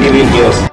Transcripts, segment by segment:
TV news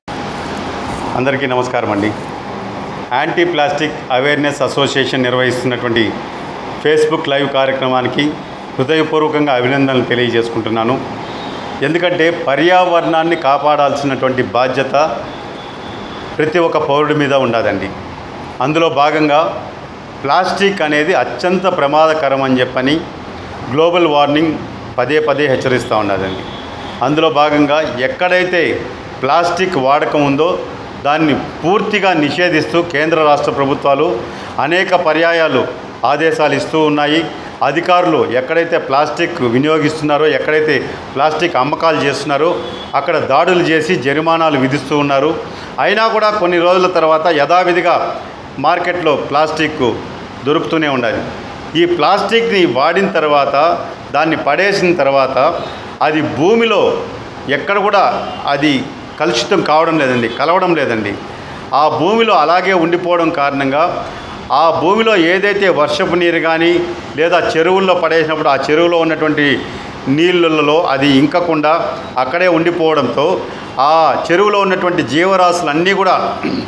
అందరికీ నమస్కారం అండి యాంటీ ప్లాస్టిక్ అవేర్నెస్ అసోసియేషన్ నిర్వహిస్తున్నటువంటి ఫేస్బుక్ లైవ్ కార్యక్రమానికి హృదయపూర్వకంగా అభినందనలు తెలియజేసుకుంటున్నాను ఎందుకంటే పర్యావరణాన్ని కాపాడాల్సినటువంటి బాధ్యత ప్రతి ఒక్క పౌరుడి మీద ఉండదండి అందులో భాగంగా ప్లాస్టిక్ అనేది అత్యంత ప్రమాదకరం అని చెప్పని గ్లోబల్ వార్మింగ్ పదే పదే హెచ్చరిస్తూ ఉన్నదండి అందులో భాగంగా ఎక్కడైతే ప్లాస్టిక్ వాడకం ఉందో దాన్ని పూర్తిగా నిషేధిస్తూ కేంద్ర రాష్ట్ర ప్రభుత్వాలు అనేక పర్యాయాలు ఆదేశాలు ఇస్తూ ఉన్నాయి అధికారులు ఎక్కడైతే ప్లాస్టిక్ వినియోగిస్తున్నారో ఎక్కడైతే ప్లాస్టిక్ అమ్మకాలు చేస్తున్నారో అక్కడ దాడులు చేసి జరిమానాలు విధిస్తూ ఉన్నారు అయినా కూడా కొన్ని రోజుల తర్వాత యథావిధిగా మార్కెట్లో ప్లాస్టిక్ దొరుకుతూనే ఉండాలి ఈ ప్లాస్టిక్ని వాడిన తర్వాత దాన్ని పడేసిన తర్వాత అది భూమిలో ఎక్కడ కూడా అది కలుషితం కావడం లేదండి కలవడం లేదండి ఆ భూమిలో అలాగే ఉండిపోవడం కారణంగా ఆ భూమిలో ఏదైతే వర్షపు నీరు కానీ లేదా చెరువుల్లో పడేసినప్పుడు ఆ చెరువులో ఉన్నటువంటి నీళ్ళల్లో అది ఇంకకుండా అక్కడే ఉండిపోవడంతో ఆ చెరువులో ఉన్నటువంటి జీవరాశులన్నీ కూడా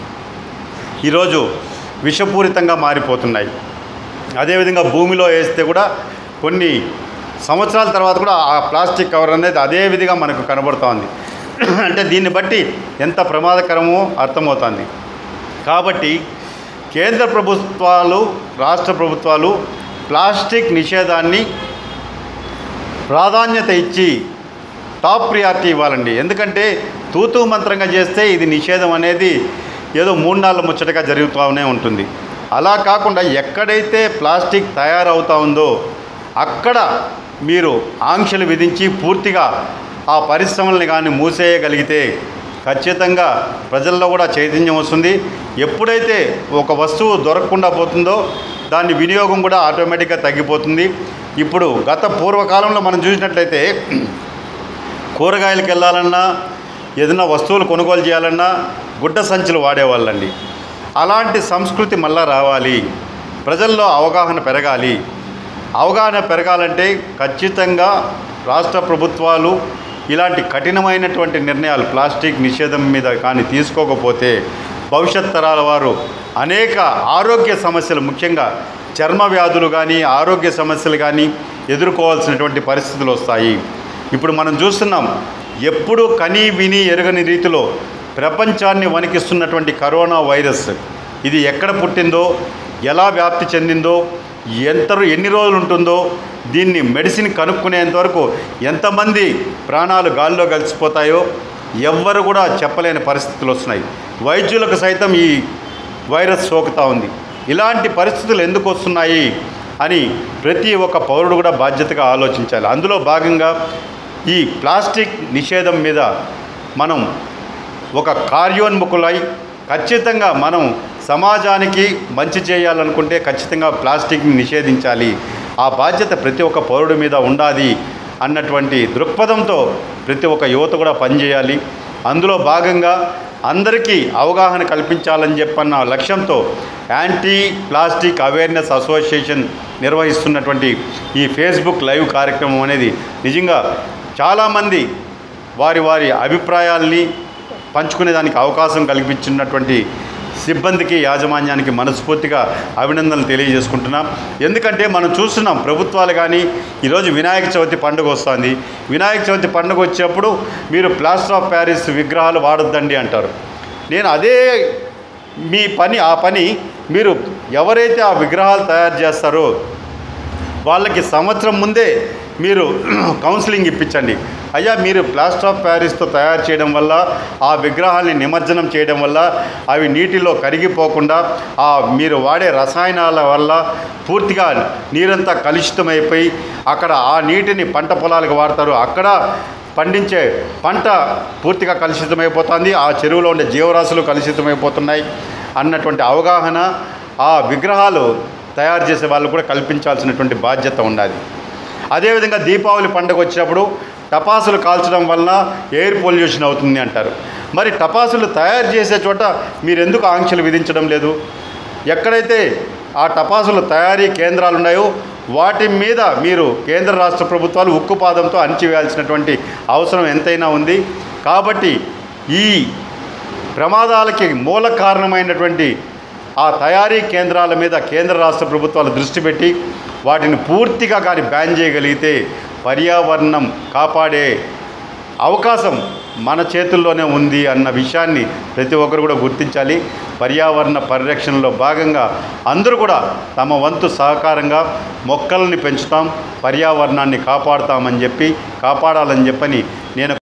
ఈరోజు విషపూరితంగా మారిపోతున్నాయి అదేవిధంగా భూమిలో వేస్తే కూడా కొన్ని సంవత్సరాల తర్వాత కూడా ఆ ప్లాస్టిక్ కవర్ అనేది అదే విధిగా మనకు కనబడుతోంది అంటే దీన్ని బట్టి ఎంత ప్రమాదకరమో అర్థమవుతుంది కాబట్టి కేంద్ర ప్రభుత్వాలు రాష్ట్ర ప్రభుత్వాలు ప్లాస్టిక్ నిషేధాన్ని ప్రాధాన్యత ఇచ్చి టాప్ ప్రియారిటీ ఇవ్వాలండి ఎందుకంటే తూతూ మంత్రంగా చేస్తే ఇది నిషేధం అనేది ఏదో మూడు నాళ్ళ ముచ్చటగా జరుగుతూనే ఉంటుంది అలా కాకుండా ఎక్కడైతే ప్లాస్టిక్ తయారవుతా ఉందో అక్కడ మీరు ఆంక్షలు విధించి పూర్తిగా ఆ పరిశ్రమల్ని కానీ మూసేయగలిగితే ఖచ్చితంగా ప్రజల్లో కూడా చైతన్యం వస్తుంది ఎప్పుడైతే ఒక వస్తువు దొరకకుండా పోతుందో దాని వినియోగం కూడా ఆటోమేటిక్గా తగ్గిపోతుంది ఇప్పుడు గత పూర్వకాలంలో మనం చూసినట్లయితే కూరగాయలకు వెళ్ళాలన్నా ఏదైనా వస్తువులు కొనుగోలు చేయాలన్నా గుడ్డ సంచులు వాడేవాళ్ళండి అలాంటి సంస్కృతి మళ్ళా రావాలి ప్రజల్లో అవగాహన పెరగాలి అవగాహన పెరగాలంటే ఖచ్చితంగా రాష్ట్ర ప్రభుత్వాలు ఇలాంటి కఠినమైనటువంటి నిర్ణయాలు ప్లాస్టిక్ నిషేధం మీద కానీ తీసుకోకపోతే భవిష్యత్ తరాల వారు అనేక ఆరోగ్య సమస్యలు ముఖ్యంగా చర్మ వ్యాధులు కానీ ఆరోగ్య సమస్యలు కానీ ఎదుర్కోవాల్సినటువంటి పరిస్థితులు వస్తాయి ఇప్పుడు మనం చూస్తున్నాం ఎప్పుడు కని విని ఎరగని రీతిలో ప్రపంచాన్ని వణికిస్తున్నటువంటి కరోనా వైరస్ ఇది ఎక్కడ పుట్టిందో ఎలా వ్యాప్తి చెందిందో ఎంత ఎన్ని రోజులు ఉంటుందో దీన్ని మెడిసిన్ కనుక్కునేంత వరకు ఎంతమంది ప్రాణాలు గాల్లో కలిసిపోతాయో ఎవ్వరు కూడా చెప్పలేని పరిస్థితులు వస్తున్నాయి వైద్యులకు సైతం ఈ వైరస్ సోకుతా ఉంది ఇలాంటి పరిస్థితులు ఎందుకు వస్తున్నాయి అని ప్రతి ఒక్క పౌరుడు కూడా బాధ్యతగా ఆలోచించాలి అందులో భాగంగా ఈ ప్లాస్టిక్ నిషేధం మీద మనం ఒక కార్యోన్ముఖులై ఖచ్చితంగా మనం సమాజానికి మంచి చేయాలనుకుంటే ఖచ్చితంగా ప్లాస్టిక్ని నిషేధించాలి ఆ బాధ్యత ప్రతి ఒక్క పౌరుడి మీద ఉండాలి అన్నటువంటి దృక్పథంతో ప్రతి ఒక్క యువత కూడా పనిచేయాలి అందులో భాగంగా అందరికీ అవగాహన కల్పించాలని చెప్పన్న లక్ష్యంతో యాంటీ ప్లాస్టిక్ అవేర్నెస్ అసోసియేషన్ నిర్వహిస్తున్నటువంటి ఈ ఫేస్బుక్ లైవ్ కార్యక్రమం అనేది నిజంగా చాలామంది వారి వారి అభిప్రాయాల్ని పంచుకునేదానికి అవకాశం కల్పించినటువంటి సిబ్బందికి యాజమాన్యానికి మనస్ఫూర్తిగా అభినందనలు తెలియజేసుకుంటున్నాం ఎందుకంటే మనం చూస్తున్నాం ప్రభుత్వాలు కానీ ఈరోజు వినాయక చవితి పండుగ వస్తుంది వినాయక చవితి పండుగ వచ్చేప్పుడు మీరు ప్లాస్టర్ ఆఫ్ ప్యారిస్ విగ్రహాలు వాడొద్దండి అంటారు నేను అదే మీ పని ఆ పని మీరు ఎవరైతే ఆ విగ్రహాలు తయారు చేస్తారో వాళ్ళకి సంవత్సరం ముందే మీరు కౌన్సిలింగ్ ఇప్పించండి అయ్యా మీరు ప్లాస్టర్ ఆఫ్ ప్యారిస్తో తయారు చేయడం వల్ల ఆ విగ్రహాల్ని నిమజ్జనం చేయడం వల్ల అవి నీటిలో కరిగిపోకుండా ఆ మీరు వాడే రసాయనాల వల్ల పూర్తిగా నీరంతా కలుషితమైపోయి అక్కడ ఆ నీటిని పంట పొలాలకు వాడతారు అక్కడ పండించే పంట పూర్తిగా కలుషితమైపోతుంది ఆ చెరువులో ఉండే జీవరాశులు కలుషితమైపోతున్నాయి అన్నటువంటి అవగాహన ఆ విగ్రహాలు తయారు చేసే వాళ్ళు కూడా కల్పించాల్సినటువంటి బాధ్యత ఉన్నది అదేవిధంగా దీపావళి పండుగ వచ్చినప్పుడు టపాసులు కాల్చడం వలన ఎయిర్ పొల్యూషన్ అవుతుంది అంటారు మరి టపాసులు తయారు చేసే చోట మీరు ఎందుకు ఆంక్షలు విధించడం లేదు ఎక్కడైతే ఆ టపాసుల తయారీ కేంద్రాలు ఉన్నాయో వాటి మీద మీరు కేంద్ర రాష్ట్ర ప్రభుత్వాలు ఉక్కుపాదంతో అణిచివేయాల్సినటువంటి అవసరం ఎంతైనా ఉంది కాబట్టి ఈ ప్రమాదాలకి మూల కారణమైనటువంటి ఆ తయారీ కేంద్రాల మీద కేంద్ర రాష్ట్ర ప్రభుత్వాలు దృష్టి పెట్టి వాటిని పూర్తిగా కానీ బ్యాన్ చేయగలిగితే పర్యావరణం కాపాడే అవకాశం మన చేతుల్లోనే ఉంది అన్న విషయాన్ని ప్రతి ఒక్కరు కూడా గుర్తించాలి పర్యావరణ పరిరక్షణలో భాగంగా అందరూ కూడా తమ వంతు సహకారంగా మొక్కల్ని పెంచుతాం పర్యావరణాన్ని కాపాడుతామని చెప్పి కాపాడాలని చెప్పని నేను